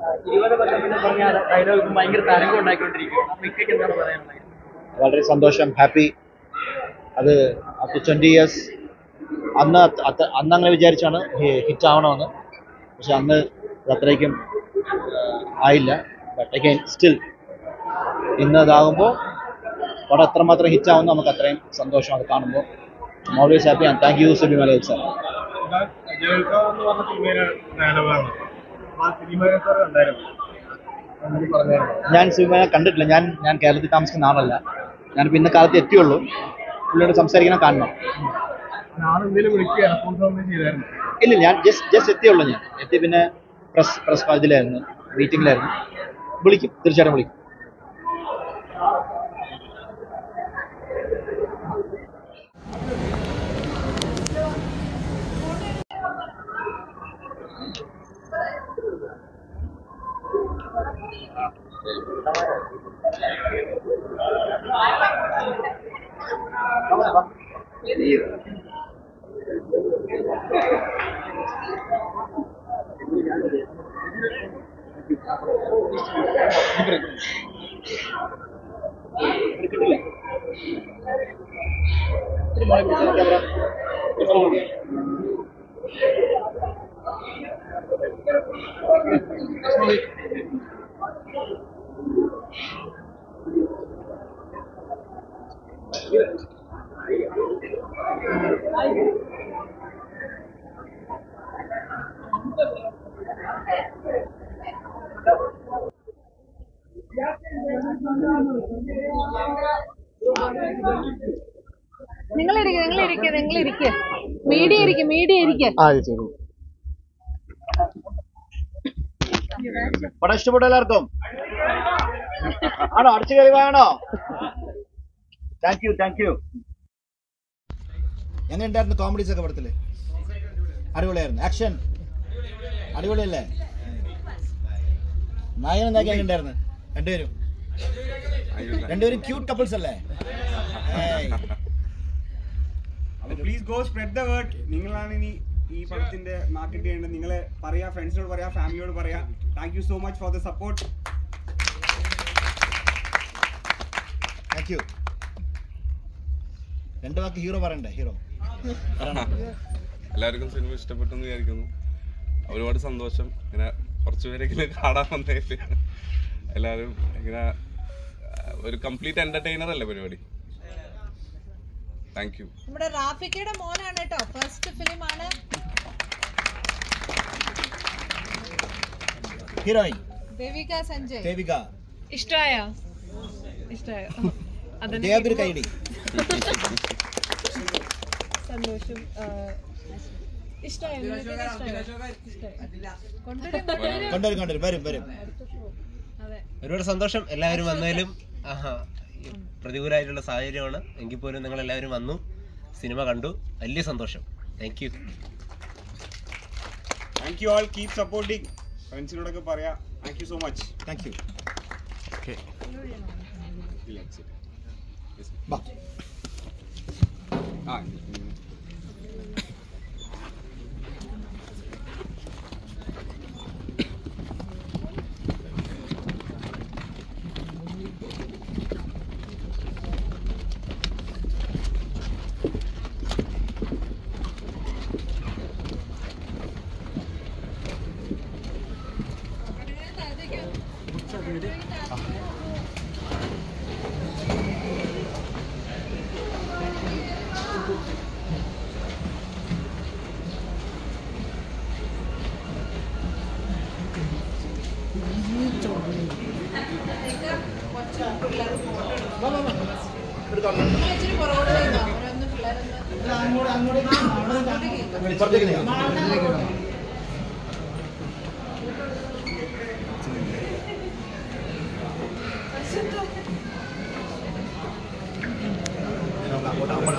ഇരുപത് കൊല്ലം മുന്നേ പറഞ്ഞ ഡയലോഗ് ഭയങ്കര തരംഗം ഉണ്ടാക്കിക്കൊണ്ടിരിക്കുകയാണ് അപ്പൊ ഇക്കൊക്കെ എന്താണ് പറയാനുള്ളത് വളരെ സന്തോഷം ഹാപ്പി അത് അപ് ടു ട്വൻറ്റി ഇയേഴ്സ് അന്ന് അത് അത് അന്ന് അങ്ങനെ വിചാരിച്ചാണ് ഹിറ്റ് ആവണമെന്ന് പക്ഷെ അന്ന് അത് അത്രയ്ക്കും ആഹ്, ആയില്ല ബട്ട് അഗൈൻ സ്റ്റിൽ ഇന്ന് അതാകുമ്പോൾ പടം എത്രമാത്രം ഹിറ്റ് ആവുന്നു നമുക്ക് അത്രയും സന്തോഷം അത് കാണുമ്പോൾ always happy and thank you Subi Malayil sir ജയിൽക്കാവ് എന്ന് പറഞ്ഞ സിനിമയിലെ ഡയലോഗാണ് ആ സിനിമയെ സാർ ഉണ്ടായിരുന്നു അങ്ങനെ പറഞ്ഞായിരുന്നു ഞാൻ സുബിമനെ കണ്ടിട്ടില്ല ഞാൻ ഞാൻ കേരളത്തിൽ താമസിക്കുന്ന ആളല്ല ഞാനിപ്പോൾ ഇന്ന കാലത്ത് എത്തിയുള്ളൂ പുള്ളിയോട് സംസാരിക്കണം കാണണം നാളെ എന്തെങ്കിലും വിളിക്കുക റെസ്പോൺസ് ഒന്നും ചെയ്തായിരുന്നു ഇല്ല ഞാൻ ജസ്റ്റ് ജസ്റ്റ് എത്തിയുള്ളൂ ഞാൻ എത്തി പിന്നെ പ്രസ് പ്രസ് ഇതിലായിരുന്നു മീറ്റിംഗിലായിരുന്നു വിളിക്കും തീർച്ചയായിട്ടും വിളിക്കും നിങ്ങൾ ഇരിക്കുക നിങ്ങൾ ഇരിക്കുക നിങ്ങൾ ഇരിക്കുക മീഡിയ ഇരിക്കുക മീഡിയ ഇരിക്കുക ആ ശരി പടം ഇഷ്ടപ്പെട്ട എല്ലാവർക്കും ആണോ അടിച്ചു കയറി വേണോ താങ്ക് യു താങ്ക് യു എങ്ങനെയുണ്ടായിരുന്നു കോമഡീസ് ഒക്കെ പടത്തില് അടിപൊളിയായിരുന്നു ആക്ഷൻ അടിപൊളിയല്ലേ നായകൻ എന്താക്കി എങ്ങനെയുണ്ടായിരുന്നു രണ്ടുപേരും രണ്ടുപേരും ക്യൂട്ട് കപ്പിൾസ് അല്ലേ ഏയ്. Please go spread the word നിങ്ങളാണ് ഇനി ഈ പടത്തിന്റെ മാർക്കറ്റ് ചെയ്യേണ്ടത് നിങ്ങൾ പറയാ ഫ്രണ്ട്സിനോട് പറയാ ഫാമിലിയോട് പറയാ thank you so much for the support thank you രണ്ട് വാക്ക് ഹീറോ പറയണ്ടേ ഹീറോ എല്ലാവർക്കും സിനിമ ഇഷ്ടപ്പെട്ടെന്ന് വിചാരിക്കുന്നു ഒരുപാട് സന്തോഷം ഇങ്ങനെ കുറച്ച് പേരെങ്കിലും കാണാൻ വന്നതിൽ എല്ലാവരും ഇങ്ങനെ ആ, ഒരു കംപ്ലീറ്റ് എന്റർടൈനർ അല്ലേ പരിപാടി താങ്ക് യു നമ്മുടെ റാഫിക്കയുടെ മോനാണ് കേട്ടോ ഫസ്റ്റ് ഫിലിം ആണ് ഹീറോയിൻ ദേവിക സഞ്ജയ് ദേവിക ഇഷ്ടമായോ ഇഷ്ടമായോ ദേവബിർ കൈഡി സന്തോഷം ഇഷ്ടമായോ കൊണ്ടുവരും കൊണ്ടുവരും കൊണ്ടുവരും കൊണ്ടുവരും വരും വരും അതെ ഒരുപാട് സന്തോഷം എല്ലാവരും വന്നതിലും ആഹാ, ഈ പ്രതികൂലമായിട്ടുള്ള സാഹചര്യമാണ് എങ്കിൽ പോലും നിങ്ങൾ എല്ലാവരും വന്നു സിനിമ കണ്ടു വലിയ സന്തോഷം thank you thank you all keep supporting ഫ്രണ്ട്സിനോടൊക്കെ പറയാ thank you so much thank you ഇല്ല ശരി ബാ ആ ഇച്ചിരി പുറകോട്ട് പോയിരുന്നോ? അവരൊന്ന് പിള്ളേരൊന്ന് ഇപ്പുറത്തേക്ക് നീങ്ങാം. നോക്കാം, അങ്ങോട്ട് അങ്ങോട്ട്